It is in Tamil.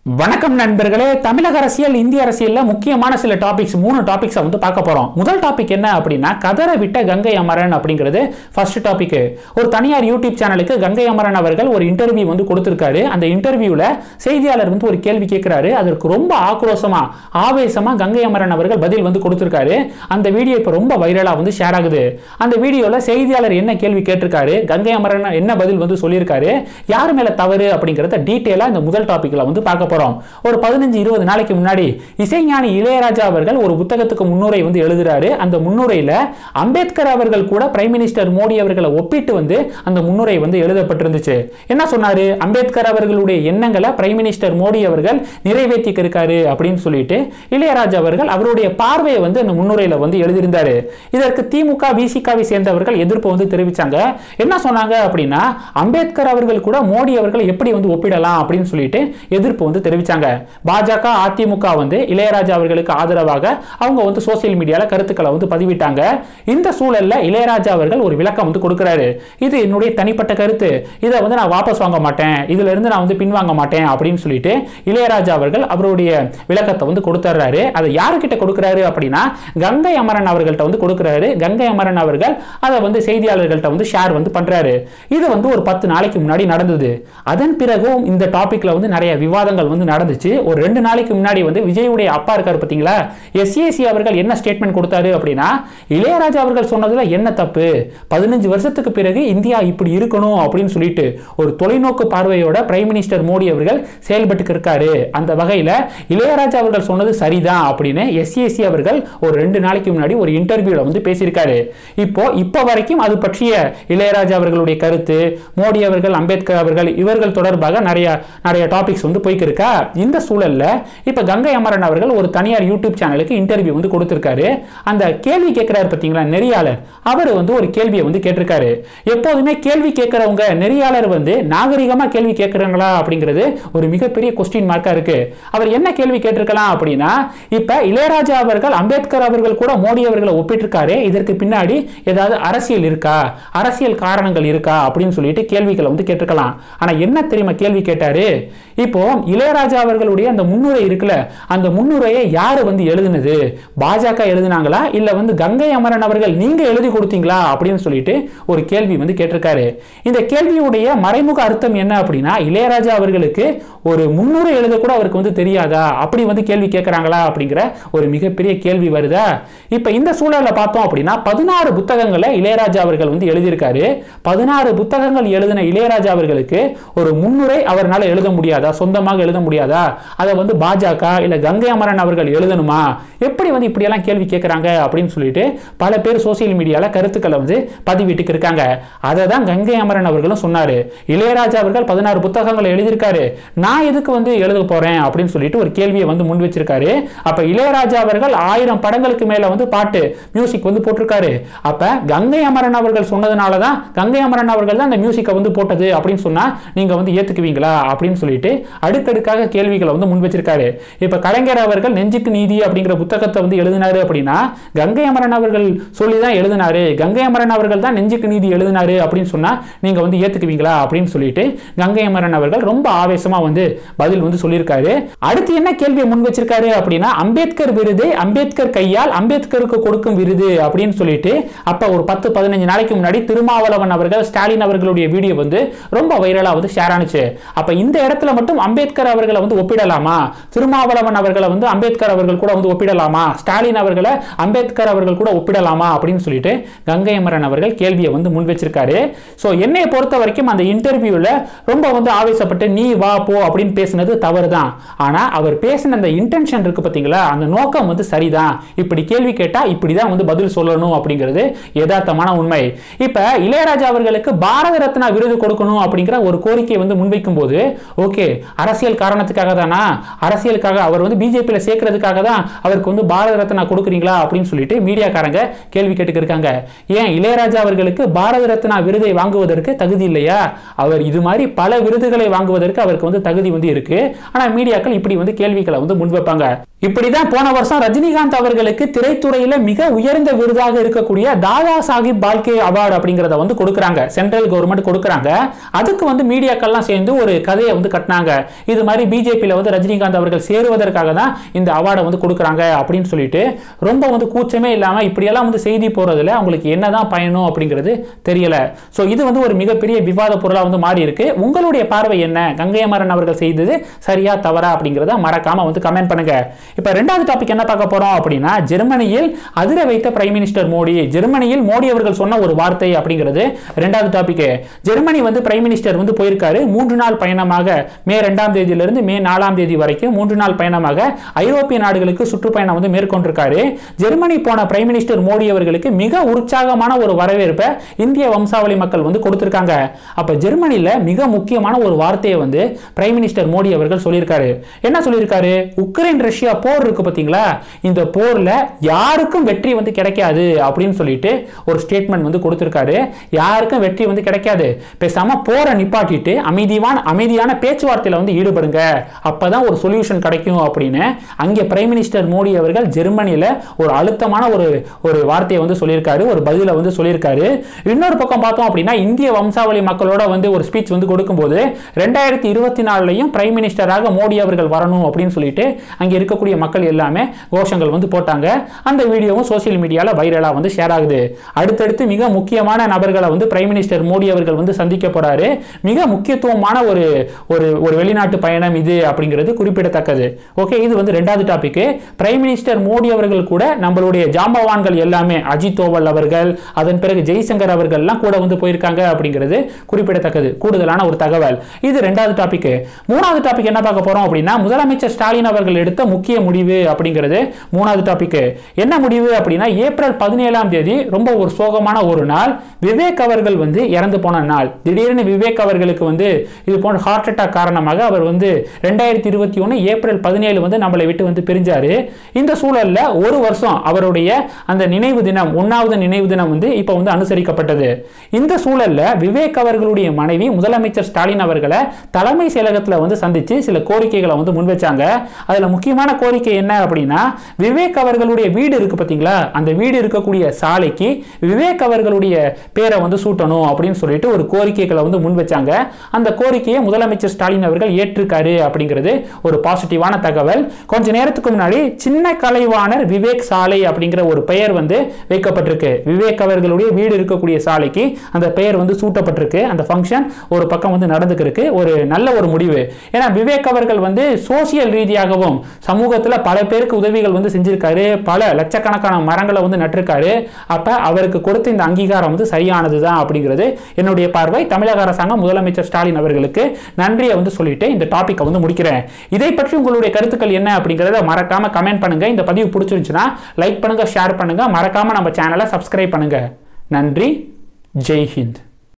வணக்கம் நண்பர்களே தமிழக அரசியல் இந்திய அரசியல்ல முக்கியமான சில டாபிக்ஸ் மூணு டாபிக்ஸை வந்து பார்க்க போறோம் முதல் டாபிக் என்ன அப்படின்னா கதரை விட்ட கங்கை அமரன் அப்படிங்கிறது ஃபர்ஸ்ட் டாபிக் ஒரு தனியார் யூடியூப் சேனலுக்கு கங்கை அமரன் அவர்கள் ஒரு இன்டர்வியூ வந்து கொடுத்திருக்காரு அந்த இன்டர்வியூல செய்தியாளர் வந்து ஒரு கேள்வி கேட்கிறாரு அதற்கு ரொம்ப ஆக்ரோஷமா ஆவேசமா கங்கை அமரன் அவர்கள் பதில் வந்து கொடுத்திருக்காரு அந்த வீடியோ இப்போ ரொம்ப வைரலா வந்து ஷேர் ஆகுது அந்த வீடியோல செய்தியாளர் என்ன கேள்வி கேட்டிருக்காரு கங்கை அமரன் என்ன பதில் வந்து சொல்லியிருக்காரு யார் மேல தவறு அப்படிங்கறத டீட்டெயிலா இந்த முதல் டாபிக்ல வந்து பார்க்க போறோம் ஒரு பதினஞ்சு இருபது நாளைக்கு முன்னாடி இசைஞானி இளையராஜா அவர்கள் ஒரு புத்தகத்துக்கு முன்னுரை வந்து எழுதுறாரு அந்த முன்னுரையில அம்பேத்கர் அவர்கள் கூட பிரைம் மினிஸ்டர் மோடி அவர்களை ஒப்பிட்டு வந்து அந்த முன்னுரை வந்து எழுதப்பட்டிருந்துச்சு என்ன சொன்னாரு அம்பேத்கர் அவர்களுடைய எண்ணங்களை பிரைம் மினிஸ்டர் மோடி அவர்கள் நிறைவேற்றிக்க இருக்காரு அப்படின்னு சொல்லிட்டு இளையராஜா அவர்கள் அவருடைய பார்வையை வந்து அந்த முன்னுரையில வந்து எழுதியிருந்தாரு இதற்கு திமுக விசிகாவை சேர்ந்தவர்கள் எதிர்ப்பு வந்து தெரிவிச்சாங்க என்ன சொன்னாங்க அப்படின்னா அம்பேத்கர் அவர்கள் கூட மோடி அவர்கள் எப்படி வந்து ஒப்பிடலாம் அப்படின்னு சொல்லிட்டு எதிர்ப்பு வந்து தெரிவிச்சாங்க பாஜக அதிமுக வந்து இளையராஜா அவர்களுக்கு ஆதரவாக அவங்க வந்து சோசியல் மீடியால கருத்துக்களை வந்து பதிவிட்டாங்க இந்த சூழல்ல இளையராஜா அவர்கள் ஒரு விளக்கம் வந்து கொடுக்கிறாரு இது என்னுடைய தனிப்பட்ட கருத்து இதை வந்து நான் வாபஸ் வாங்க மாட்டேன் இதுல இருந்து நான் வந்து பின்வாங்க மாட்டேன் அப்படின்னு சொல்லிட்டு இளையராஜா அவர்கள் அவருடைய விளக்கத்தை வந்து கொடுத்துறாரு அதை யாருக்கிட்ட கொடுக்கிறாரு அப்படின்னா கங்கை அமரன் அவர்கள்ட்ட வந்து கொடுக்கிறாரு கங்கை அமரன் அவர்கள் அதை வந்து செய்தியாளர்கள்ட்ட வந்து ஷேர் வந்து பண்றாரு இது வந்து ஒரு பத்து நாளைக்கு முன்னாடி நடந்தது அதன் பிறகும் இந்த டாபிக்ல வந்து நிறைய விவாதங்கள் வந்து நடந்துச்சு ஒரு ரெண்டு நாளைக்கு முன்னாடி வந்து விஜயுடைய அப்பா இருக்காரு பார்த்தீங்களா எஸ்ஏசி அவர்கள் என்ன ஸ்டேட்மெண்ட் கொடுத்தாரு அப்படின்னா இளையராஜா அவர்கள் சொன்னதுல என்ன தப்பு பதினஞ்சு வருஷத்துக்கு பிறகு இந்தியா இப்படி இருக்கணும் அப்படின்னு சொல்லிட்டு ஒரு தொலைநோக்கு பார்வையோட பிரைம் மினிஸ்டர் மோடி அவர்கள் செயல்பட்டு இருக்காரு அந்த வகையில இளையராஜா அவர்கள் சொன்னது சரிதான் அப்படின்னு எஸ்ஏசி அவர்கள் ஒரு ரெண்டு நாளைக்கு முன்னாடி ஒரு இன்டர்வியூல வந்து பேசியிருக்காரு இப்போ இப்போ வரைக்கும் அது பற்றிய இளையராஜா அவர்களுடைய கருத்து மோடி அவர்கள் அம்பேத்கர் அவர்கள் இவர்கள் தொடர்பாக நிறைய நிறைய டாபிக்ஸ் வந்து போய்க்கு இருக்கா இந்த சூழல்ல இப்ப கங்கை அமரன் அவர்கள் ஒரு தனியார் யூடியூப் சேனலுக்கு இன்டர்வியூ வந்து கொடுத்திருக்காரு அந்த கேள்வி கேட்கிறாரு பார்த்தீங்களா நெறியாளர் அவர் வந்து ஒரு கேள்வியை வந்து கேட்டிருக்காரு எப்போதுமே கேள்வி கேட்கிறவங்க நெறியாளர் வந்து நாகரிகமா கேள்வி கேட்கிறாங்களா அப்படிங்கிறது ஒரு மிகப்பெரிய கொஸ்டின் மார்க்கா இருக்கு அவர் என்ன கேள்வி கேட்டிருக்கலாம் அப்படின்னா இப்ப இளையராஜா அவர்கள் அம்பேத்கர் அவர்கள் கூட மோடி அவர்களை ஒப்பிட்டிருக்காரு இதற்கு பின்னாடி ஏதாவது அரசியல் இருக்கா அரசியல் காரணங்கள் இருக்கா அப்படின்னு சொல்லிட்டு கேள்விகளை வந்து கேட்டிருக்கலாம் ஆனா என்ன தெரியுமா கேள்வி கேட்டாரு இப்போ இளையராஜா அவர்களுடைய அந்த முன்னுரை இருக்குல்ல அந்த முன்னுரையை யாரு வந்து எழுதுனது பாஜக எழுதுனாங்களா இல்ல வந்து கங்கை அமரன் அவர்கள் நீங்க எழுதி கொடுத்தீங்களா அப்படின்னு சொல்லிட்டு ஒரு கேள்வி வந்து கேட்டிருக்காரு இந்த கேள்வியுடைய மறைமுக அர்த்தம் என்ன அப்படின்னா இளையராஜா அவர்களுக்கு ஒரு முன்னுரை எழுத கூட அவருக்கு வந்து தெரியாதா அப்படி வந்து கேள்வி கேட்கறாங்களா அப்படிங்கிற ஒரு மிகப்பெரிய கேள்வி வருதா இப்ப இந்த சூழல்ல பார்த்தோம் அப்படின்னா பதினாறு புத்தகங்களை இளையராஜா அவர்கள் வந்து எழுதியிருக்காரு பதினாறு புத்தகங்கள் எழுதின இளையராஜா அவர்களுக்கு ஒரு முன்னுரை அவரால் எழுத முடியாதா சொந்தமாக எழுத முடியாதா அதை வந்து பாஜக இல்ல கங்கை அமரன் அவர்கள் எழுதணுமா எப்படி வந்து இப்படியெல்லாம் கேள்வி கேட்கறாங்க அப்படின்னு சொல்லிட்டு பல பேர் சோசியல் மீடியால கருத்துக்களை வந்து பதிவிட்டு இருக்காங்க அதை தான் கங்கை அமரன் அவர்களும் சொன்னாரு இளையராஜா அவர்கள் பதினாறு புத்தகங்களை எழுதியிருக்காரு நான் எதுக்கு வந்து எழுத போறேன் அப்படின்னு சொல்லிட்டு ஒரு கேள்வியை வந்து முன் வச்சிருக்காரு அப்ப இளையராஜா அவர்கள் ஆயிரம் படங்களுக்கு மேல வந்து பாட்டு மியூசிக் வந்து போட்டிருக்காரு அப்ப கங்கை அமரன் அவர்கள் சொன்னதுனால தான் கங்கை அமரன் அவர்கள் தான் அந்த மியூசிக்கை வந்து போட்டது அப்படின்னு சொன்னா நீங்க வந்து ஏத்துக்குவீங்களா அப்படின்னு சொல்லிட்டு அடுக்கடுக்காக கேள்விகளை வந்து முன் வச்சிருக்காரு இப்ப கலைஞர் அவர்கள் நெஞ்சுக்கு நீதி அப்படிங்கிற புத்தகத்தை வந்து எழுதினாரு அப்படின்னா கங்கை அமரன் அவர்கள் சொல்லி தான் எழுதினாரு கங்கை அமரன் அவர்கள் தான் நெஞ்சுக்கு நீதி எழுதினாரு அப்படின்னு சொன்னா நீங்க வந்து ஏத்துக்குவீங்களா அப்படின்னு சொல்லிட்டு கங்கை அமரன் அவர்கள் ரொம்ப ஆவேசமா வந்து பதில் வந்து சொல்லியிருக்காரு அடுத்து என்ன கேள்வியை முன் வச்சிருக்காரு அப்படின்னா அம்பேத்கர் விருது அம்பேத்கர் கையால் அம்பேத்கருக்கு கொடுக்கும் விருது அப்படின்னு சொல்லிட்டு அப்ப ஒரு பத்து பதினஞ்சு நாளைக்கு முன்னாடி திருமாவளவன் அவர்கள் ஸ்டாலின் அவர்களுடைய வீடியோ வந்து ரொம்ப வைரலா வந்து ஷேர் ஆனுச்சு அப்ப இந்த இடத்துல மட்டும் அம்பேத்கர் அவர்களை வந்து ஒப்பிடலாமா திருமாவளவன் அவர்களை வந்து அம்பேத்கர் அவர்கள் கூட வந்து ஒப்பிடலாமா ஸ்டாலின் அவர்களை அம்பேத்கர் அவர்கள் கூட ஒப்பிடலாமா அப்படின்னு சொல்லிட்டு கங்கை அமரன் அவர்கள் கேள்வியை வந்து முன் வச்சிருக்காரு ஸோ என்னை பொறுத்த வரைக்கும் அந்த இன்டர்வியூல ரொம்ப வந்து ஆவேசப்பட்டு நீ வா போ அப்படின்னு பேசினது தவறு தான் ஆனா அவர் பேசின அந்த இன்டென்ஷன் இருக்கு பார்த்தீங்களா அந்த நோக்கம் வந்து சரிதான் இப்படி கேள்வி கேட்டா இப்படி தான் வந்து பதில் சொல்லணும் அப்படிங்கிறது யதார்த்தமான உண்மை இப்ப இளையராஜா அவர்களுக்கு பாரத ரத்னா விருது கொடுக்கணும் அப்படிங்கிற ஒரு கோரிக்கையை வந்து முன்வைக்கும் போது ஓகே அரசியல் காரணத்துக்காக தானா அரசியலுக்காக அவர் வந்து பிஜேபியில சேர்க்கறதுக்காக தான் அவருக்கு வந்து பாரத ரத்னா கொடுக்குறீங்களா அப்படின்னு சொல்லிட்டு மீடியாக்காரங்க கேள்வி கேட்டுக்கு இருக்காங்க ஏன் இளையராஜா அவர்களுக்கு பாரத ரத்னா விருதை வாங்குவதற்கு தகுதி இல்லையா அவர் இது மாதிரி பல விருதுகளை வாங்குவதற்கு அவருக்கு வந்து தகுதி வந்து இருக்கு ஆனா மீடியாக்கள் இப்படி வந்து கேள்விகளை வந்து முன்வைப்பாங்க இப்படிதான் போன வருஷம் ரஜினிகாந்த் அவர்களுக்கு திரைத்துறையில மிக உயர்ந்த விருதாக இருக்கக்கூடிய தாதா சாஹிப் பால்கே அவார்டு அப்படிங்கறத வந்து கொடுக்குறாங்க சென்ட்ரல் கவர்மெண்ட் கொடுக்குறாங்க அதுக்கு வந்து மீடியாக்கள்லாம் சேர்ந்து ஒரு கதையை வந்து கட்டினாங்க இது மாதிரி பிஜேபியில் வந்து ரஜினிகாந்த் அவர்கள் சேருவதற்காக தான் இந்த அவார்டை வந்து கொடுக்குறாங்க அப்படின்னு சொல்லிட்டு ரொம்ப வந்து கூச்சமே இல்லாமல் இப்படியெல்லாம் வந்து செய்தி போறதுல அவங்களுக்கு என்னதான் பயணம் அப்படிங்கிறது தெரியல ஸோ இது வந்து ஒரு மிகப்பெரிய விவாத பொருளாக வந்து மாறி இருக்கு உங்களுடைய பார்வை என்ன கங்கை அமரன் அவர்கள் செய்தது சரியா தவறா அப்படிங்கிறத மறக்காம வந்து கமெண்ட் பண்ணுங்க இப்போ ரெண்டாவது டாபிக் என்ன பார்க்க போறோம் அப்படின்னா ஜெர்மனியில் அதிர வைத்த பிரைம் மினிஸ்டர் மோடி ஜெர்மனியில் மோடி அவர்கள் சொன்ன ஒரு வார்த்தை அப்படிங்கிறது ரெண்டாவது டாபிக் ஜெர்மனி வந்து பிரைம் மினிஸ்டர் வந்து போயிருக்காரு மூன்று நாள் பயணமாக மே ரெண்டாம் தேதியிலிருந்து மே நாலாம் தேதி வரைக்கும் மூன்று நாள் பயணமாக ஐரோப்பிய நாடுகளுக்கு சுற்றுப்பயணம் வந்து மேற்கொண்டிருக்காரு ஜெர்மனி போன பிரைம் மினிஸ்டர் மோடி அவர்களுக்கு மிக உற்சாகமான ஒரு வரவேற்பை இந்திய வம்சாவளி மக்கள் வந்து கொடுத்திருக்காங்க அப்ப ஜெர்மனியில மிக முக்கியமான ஒரு வார்த்தையை வந்து பிரைம் மினிஸ்டர் மோடி அவர்கள் சொல்லியிருக்காரு என்ன சொல்லியிருக்காரு உக்ரைன் ரஷ்யா போர் இருக்கு பாத்தீங்களா இந்த போர்ல யாருக்கும் வெற்றி வந்து கிடைக்காது அப்படின்னு சொல்லிட்டு ஒரு ஸ்டேட்மெண்ட் வந்து கொடுத்திருக்காரு யாருக்கும் வெற்றி வந்து கிடைக்காது பேசாம போரை நிப்பாட்டிட்டு அமைதியான அமைதியான பேச்சுவார்த்தையில வந்து ஈடுபடுங்க அப்பதான் ஒரு சொல்யூஷன் கிடைக்கும் அப்படின்னு அங்கே பிரைம் மினிஸ்டர் மோடி அவர்கள் ஜெர்மனியில ஒரு அழுத்தமான ஒரு ஒரு வார்த்தையை வந்து சொல்லியிருக்காரு ஒரு பதிலை வந்து சொல்லியிருக்காரு இன்னொரு பக்கம் பார்த்தோம் அப்படின்னா இந்திய வம்சாவளி மக்களோட வந்து ஒரு ஸ்பீச் வந்து கொடுக்கும்போது ரெண்டாயிரத்தி இருபத்தி நாலுலையும் பிரைம் மினிஸ்டராக மோடி அவர்கள் வரணும் அப்படின்னு சொல்லிட்டு அங்கே இருக்கக்கூடிய மக்கள் எல்லாமே கோஷங்கள் வந்து போட்டாங்க அந்த வீடியோவும் சோஷியல் மீடியாவில் வைரலாக வந்து ஷேர் ஆகுது அடுத்தடுத்து மிக முக்கியமான நபர்களை வந்து பிரைம் மினிஸ்டர் மோடி அவர்கள் வந்து சந்திக்க போறாரு மிக முக்கியத்துவமான ஒரு ஒரு ஒரு வெளிநாட்டு பயணம் இது அப்படிங்கிறது குறிப்பிடத்தக்கது ஓகே இது வந்து ரெண்டாவது டாபிக் பிரைம் மினிஸ்டர் மோடி அவர்கள் கூட நம்மளுடைய ஜாம்பவான்கள் எல்லாமே அஜித் தோவல் அவர்கள் அதன் பிறகு ஜெய்சங்கர் அவர்கள்லாம் கூட வந்து போயிருக்காங்க அப்படிங்கிறது குறிப்பிடத்தக்கது கூடுதலான ஒரு தகவல் இது ரெண்டாவது டாபிக் மூணாவது டாபிக் என்ன பார்க்க போறோம் அப்படின்னா முதலமைச்சர் ஸ்டாலின் அவர்கள் எடுத்த முக்கிய முடிவு அப்படிங்கிறது மூணாவது டாபிக் என்ன முடிவு அப்படின்னா ஏப்ரல் பதினேழாம் தேதி ரொம்ப ஒரு சோகமான ஒரு நாள் விவேக் அவர்கள் வந்து இறந்து போன நாள் திடீர்னு விவேக் அவர்களுக்கு வந்து இது போன்ற ஹார்ட் அட்டாக் காரணமாக அவர் வந்து ரெண்டாயிரத்தி இருபத்தி ஒன்று ஏப்ரல் பதினேழு வந்து நம்மளை விட்டு வந்து பிரிஞ்சாரு இந்த சூழல்ல ஒரு வருஷம் அவருடைய அந்த நினைவு தினம் ஒன்னாவது நினைவு தினம் வந்து இப்போ வந்து அனுசரிக்கப்பட்டது இந்த சூழல்ல விவேக் அவர்களுடைய மனைவி முதலமைச்சர் ஸ்டாலின் அவர்களை தலைமை செயலகத்தில் வந்து சந்திச்சு சில கோரிக்கைகளை வந்து முன்வச்சாங்க அதுல முக்கியமான கோரிக்கை என்ன அப்படின்னா விவேக் அவர்களுடைய வீடு இருக்கு பாத்தீங்களா அந்த வீடு இருக்கக்கூடிய சாலைக்கு விவேக் அவர்களுடைய பேரை வந்து சூட்டணும் அப்படின்னு சொல்லிட்டு ஒரு கோரிக்கைகளை வந்து முன் வச்சாங்க அந்த கோரிக்கையை முதலமைச்சர் ஸ்டாலின் அவர்கள் ஏற்றிருக்காரு அப்படிங்கிறது ஒரு பாசிட்டிவான தகவல் கொஞ்ச நேரத்துக்கு முன்னாடி சின்ன கலைவாணர் விவேக் சாலை அப்படிங்கிற ஒரு பெயர் வந்து வைக்கப்பட்டிருக்கு விவேக் அவர்களுடைய வீடு இருக்கக்கூடிய சாலைக்கு அந்த பெயர் வந்து சூட்டப்பட்டிருக்கு அந்த ஃபங்க்ஷன் ஒரு பக்கம் வந்து நடந்துக்கிருக்கு ஒரு நல்ல ஒரு முடிவு ஏன்னா விவேக் அவர்கள் வந்து சோசியல் ரீதியாகவும் சமூகத்தில் பல பேருக்கு உதவிகள் வந்து செஞ்சிருக்காரு பல லட்சக்கணக்கான மரங்களை வந்து நட்டிருக்காரு அப்ப அவருக்கு கொடுத்த இந்த அங்கீகாரம் வந்து சரியானது தான் அப்படிங்கிறது என்னுடைய பார்வை தமிழக அரசாங்கம் முதலமைச்சர் ஸ்டாலின் அவர்களுக்கு நன்றியை வந்து சொல்லிட்டு இந்த டாபிக்கை வந்து முடிக்கிறேன் இதை பற்றி உங்களுடைய கருத்துக்கள் என்ன அப்படிங்கிறத மறக்காம கமெண்ட் பண்ணுங்க இந்த பதிவு பிடிச்சிருந்துச்சுன்னா லைக் பண்ணுங்க ஷேர் பண்ணுங்க மறக்காம நம்ம சேனலை சப்ஸ்கிரைப் பண்ணுங்க நன்றி ஜெய் ஹிந்த்